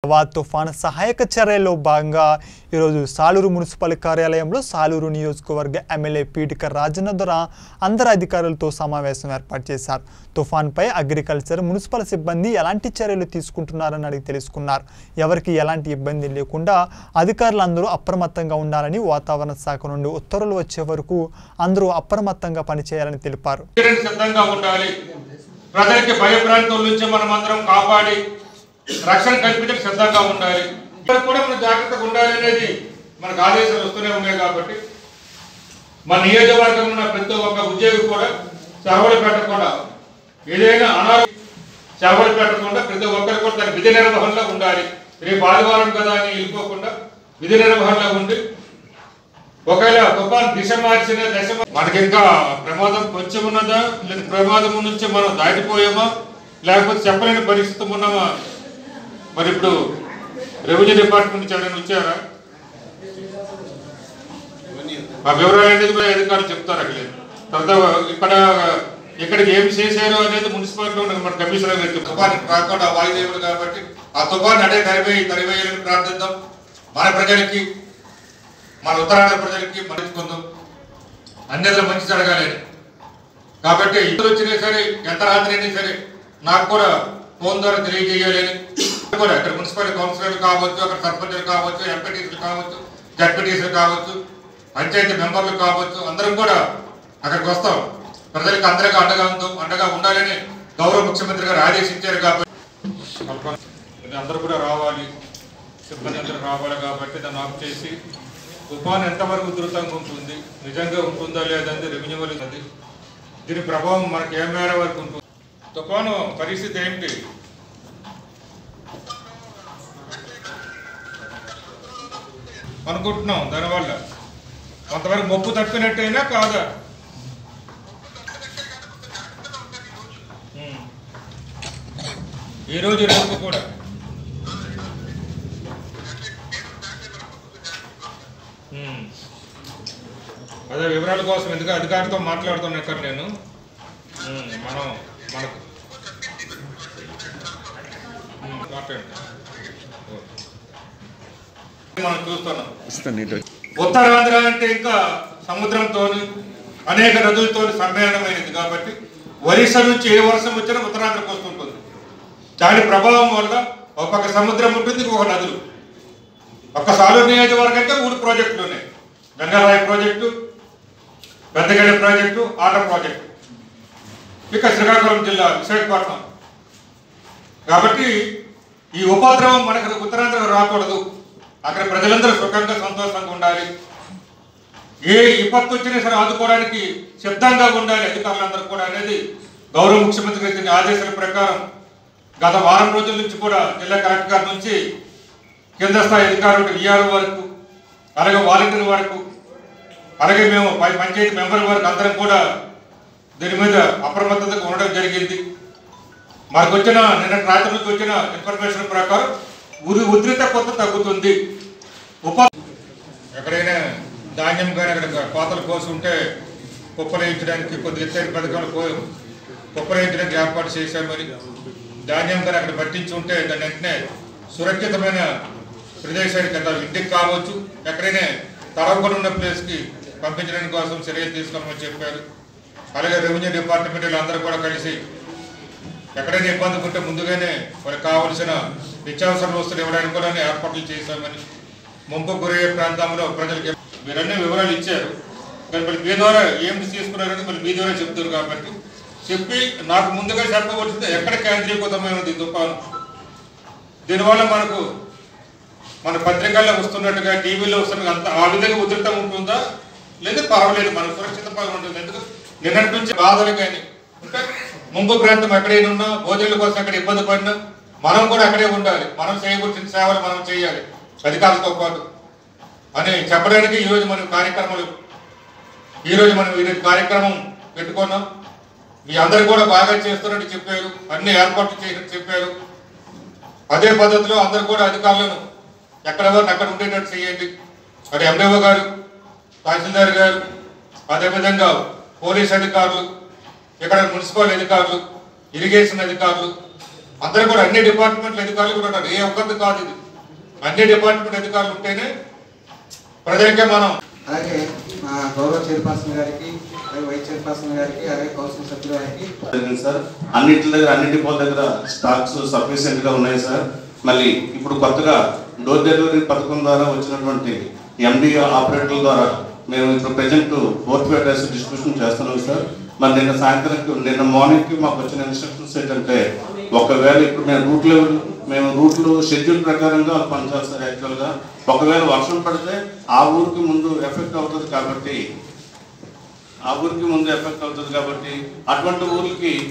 వా తుఫాను సహాయక చర్యల్లో భాగంగా ఈరోజు సాలూరు మున్సిపల్ కార్యాలయంలో సాలూరు నియోజకవర్గ ఎమ్మెల్యే పీటిక రాజన్న దొర అందరు అధికారులతో సమావేశం ఏర్పాటు చేశారు తుఫాన్పై అగ్రికల్చర్ మున్సిపల్ సిబ్బంది ఎలాంటి చర్యలు తీసుకుంటున్నారని అడిగి తెలుసుకున్నారు ఎవరికి ఎలాంటి ఇబ్బంది లేకుండా అధికారులందరూ అప్రమత్తంగా ఉండాలని వాతావరణ శాఖ నుండి ఉత్తర్వులు వచ్చే వరకు అందరూ అప్రమత్తంగా పనిచేయాలని తెలిపారు చర్యలకు సిద్ధంగా ఉండాలి ప్రజలకి భయభ్రాంతుల నుంచి మనం అందరం కాపాడి రక్షణ కల్పించడానికి సిద్ధంగా ఉండాలి ఇక్కడ కూడా మనం జాగ్రత్తగా ఉండాలి అనేది మనకు ఆదేశాలు వస్తూనే ఉన్నాయి కాబట్టి మన నియోజకవర్గంలో ఉన్న ప్రతి ఒక్క ఉద్యోగి కూడా సెలవులు పెట్టకుండా ఏదైనా అనారోగ్య సెలవులు పెట్టకుండా ప్రతి ఒక్కరు కూడా తన విధి నిర్వహణలో ఉండాలి రేపు ఆదివారం కదా అని వెళ్ళిపోకుండా విధి నిర్వహణలో ఉండి ఒకవేళ తుఫాన్ దిశ మార్చిన దశ మా- మనకి ఇంకా ప్రమాదం కొంచెం ఉన్నదా లేదా ప్రమాదం నుంచి మనం దాటిపోయామా లేకపోతే చెప్పలేని పరిస్థితి ఉన్నామా మరి ఇప్పుడు రెవెన్యూ డిపార్ట్మెంట్ నుంచి ఎవరైనా వచ్చారా ఆ వివరాలు అనేది కూడా అధికారులు చెప్తారు అక్కడ తర్వాత ఇక్కడ ఇక్కడికి ఏం చేశారు అనేది మున్సిపాలిటీలో ఉన్న మన కమిషనర్ గారు చెప్తారు. తుఫాన్ రాకుండా వాయుదేవుడు కాబట్టి ఆ తుఫాన్ అడే తరివేయి తరివేయాలని ప్రార్థిద్దాం మన ప్రజలకి మన ఉత్తరాంధ్ర ప్రజలకి మరించుకుందాం అన్నిట్లో మంచి జరగాలని కాబట్టి ఇద్దరు వచ్చినా సరే ఎంత రాత్రి అయినా సరే నాకు కూడా ఫోన్ ద్వారా తెలియజేయాలని కూడా ఇక్కడ మున్సిపల్ కౌన్సిలర్లు కావచ్చు అక్కడ సర్పంచులు కావచ్చు ఎంపీటీసీలు కావచ్చు జడ్పీటీసీలు కావచ్చు పంచాయతీ మెంబర్లు కావచ్చు అందరం కూడా అక్కడికి వస్తాం ప్రజలకు అందరికీ అండగా ఉందాం అండగా ఉండాలని గౌరవ ముఖ్యమంత్రి గారు ఆదేశించారు కాబట్టి ఇది అందరూ కూడా రావాలి సిబ్బంది అందరూ రావాలి కాబట్టి దాన్ని ఆఫ్ చేసి తుఫాన్ ఎంతవరకు ఉధృతంగా ఉంటుంది నిజంగా ఉంటుందా లేదంటే రెవెన్యూ వాళ్ళు అది దీని ప్రభావం మనకి ఏ మేర వరకు ఉంటుంది తుఫాను పరిస్థితి ఏంటి అనుకుంటున్నాం దానివల్ల కొంతవరకు మొప్పు తప్పినట్టయినా కాదా ఉమ్. ఈరోజు రేపు కూడా ఉమ్. అదే వివరాల కోసం ఎందుకు అధికారితో మాట్లాడుతున్నా ఇక్కడ నేను ఉమ్, మనం మనకు ఉమ్, మాట్లాడండి మనం చూస్తున్నాం ఉత్తరాంధ్ర అంటే ఇంకా సముద్రంతో అనేక నదులతో సమ్మేళనమైనది కాబట్టి ఒరిస్సా నుంచి ఏ వర్షం వచ్చినా ఉత్తరాంధ్రకు వస్తుంటుంది దాని ప్రభావం వల్ల ఒక పక్క సముద్రం ఉంటుంది ఇంకొక నదులు ఒక్క సాలూరు నియోజకవర్గానికి మూడు ప్రాజెక్టులు ఉన్నాయి గంగారాయి ప్రాజెక్టు పెద్దగడ్డ ప్రాజెక్టు ఆట ప్రాజెక్టు ఇక శ్రీకాకుళం జిల్లా విశాఖపట్నం కాబట్టి ఈ ఉపద్రవం మనకు ఉత్తరాంధ్రకు రాకూడదు అక్కడ ప్రజలందరూ సుఖంగా సంతోషంగా ఉండాలి ఏ విపత్తు వచ్చినా సరే ఆదుకోవడానికి సిద్ధంగా ఉండాలి అధికారులందరూ కూడా అనేది గౌరవ ముఖ్యమంత్రి గారి ఇచ్చిన ఆదేశాల ప్రకారం గత వారం రోజుల నుంచి కూడా జిల్లా కలెక్టర్ గారి నుంచి కింద స్థాయి అధికారులు విఆర్ఓ వరకు అలాగే వాలంటీర్ వరకు అలాగే మేము పై పంచాయతీ మెంబర్ వరకు అందరం కూడా దీని మీద అప్రమత్తతగా ఉండడం జరిగింది మనకు వచ్చిన నిన్న రాత్రి నుంచి వచ్చిన ఇన్ఫర్మేషన్ ప్రకారం ఉరి ఉద్రిత కొత్త తగ్గుతుంది ఉప ఎక్కడైనా ధాన్యం కానీ అక్కడ కోతలు కోసి ఉంటే కుప్పలేయించడానికి కొద్ది ఎత్తైన పథకాలు కో కుప్పలేయించడానికి ఏర్పాటు చేశామని ధాన్యం కానీ అక్కడ పట్టించి ఉంటే దాన్ని వెంటనే సురక్షితమైన ప్రదేశానికి అంత ఇంటికి కావచ్చు ఎక్కడైనా తడవకుండా ఉన్న ప్లేస్కి పంపించడానికి కోసం చర్యలు తీసుకోమని చెప్పారు అలాగే రెవెన్యూ డిపార్ట్మెంట్ అందరూ కూడా కలిసి ఎక్కడైనా ఇబ్బంది ఉంటే ముందుగానే వాళ్ళకి కావలసిన నిత్యావసర వస్తువులు ఇవ్వడానికి కూడా ఏర్పాట్లు చేశామని ముంపు గురయ్యే ప్రాంతంలో ప్రజలకి మీరన్నీ వివరాలు ఇచ్చారు కానీ మరి మీ ద్వారా ఏం తీసుకున్నారని మరి మీ ద్వారా చెప్తారు కాబట్టి చెప్పి నాకు ముందుగా చెప్పవలసింది ఎక్కడ కేంద్రీకృతమైనది ఈ తుఫాను దీనివల్ల మనకు మన పత్రికల్లో వస్తున్నట్టుగా టీవీలో వస్తున్నట్టుగా అంత ఆ విధంగా ఉధృతం ఉంటుందా లేదా పర్వాలేదు మనకు సురక్షితంగా ఉంటుంది ఎందుకు నిన్నటి నుంచి బాధలు కానీ అంటే ముంపు ప్రాంతం ఎక్కడైనా ఉన్నా భోజనాల కోసం అక్కడ ఇబ్బంది పడినా మనం కూడా అక్కడే ఉండాలి మనం చేయవలసిన సేవలు మనం చేయాలి అధికారులతో పాటు అని చెప్పడానికి ఈరోజు మనం కార్యక్రమాలు ఈరోజు మనం ఈ కార్యక్రమం పెట్టుకున్నాం మీ అందరు కూడా బాగా చేస్తున్నట్టు చెప్పారు అన్ని ఏర్పాట్లు చేసినట్టు చెప్పారు అదే పద్ధతిలో అందరు కూడా అధికారులను ఎక్కడెవరిని అక్కడ ఉండేటట్టు చేయండి అది ఎండవ గారు తహసీల్దార్ గారు అదేవిధంగా పోలీస్ అధికారులు ఇక్కడ మున్సిపల్ అధికారులు ఇరిగేషన్ అధికారులు అందరూ కూడా అన్ని డిపార్ట్మెంట్ల అధికారులు కూడా ఉన్నారు ఏ ఒక్కరిది కాదు ఇది అన్ని డిపార్ట్మెంట్ అధికారులు ఉంటేనే ప్రజలకే మనం అలాగే మా గౌరవ చైర్పర్సన్ గారికి అలాగే వైస్ చైర్పర్సన్ గారికి అలాగే కౌన్సిల్ సభ్యుల గారికి జరిగింది సార్ అన్నింటి దగ్గర అన్ని డిపోల దగ్గర స్టాక్స్ సఫిషియెంట్ గా ఉన్నాయి సార్ మళ్ళీ ఇప్పుడు కొత్తగా డోర్ డెలివరీ పథకం ద్వారా వచ్చినటువంటి ఎండి ఆపరేటర్ల ద్వారా మేము ఇప్పుడు present fourth five days distribution చేస్తున్నాం సార్ మరి నిన్న సాయంత్రం నిన్న మార్నింగ్ కి మాకు వచ్చిన ఇన్స్ట్రక్షన్స్ ఏంటంటే ఒకవేళ ఇప్పుడు మేము రూట్ లెవెల్ మేము రూట్లు షెడ్యూల్ ప్రకారంగా వాళ్ళు పనిచేస్తారు సార్ యాక్చువల్గా ఒకవేళ వర్షం పడితే ఆ ఊరికి ముందు ఎఫెక్ట్ అవుతుంది కాబట్టి ఆ ఊరికి ముందు ఎఫెక్ట్ అవుతుంది కాబట్టి అటువంటి ఊరికి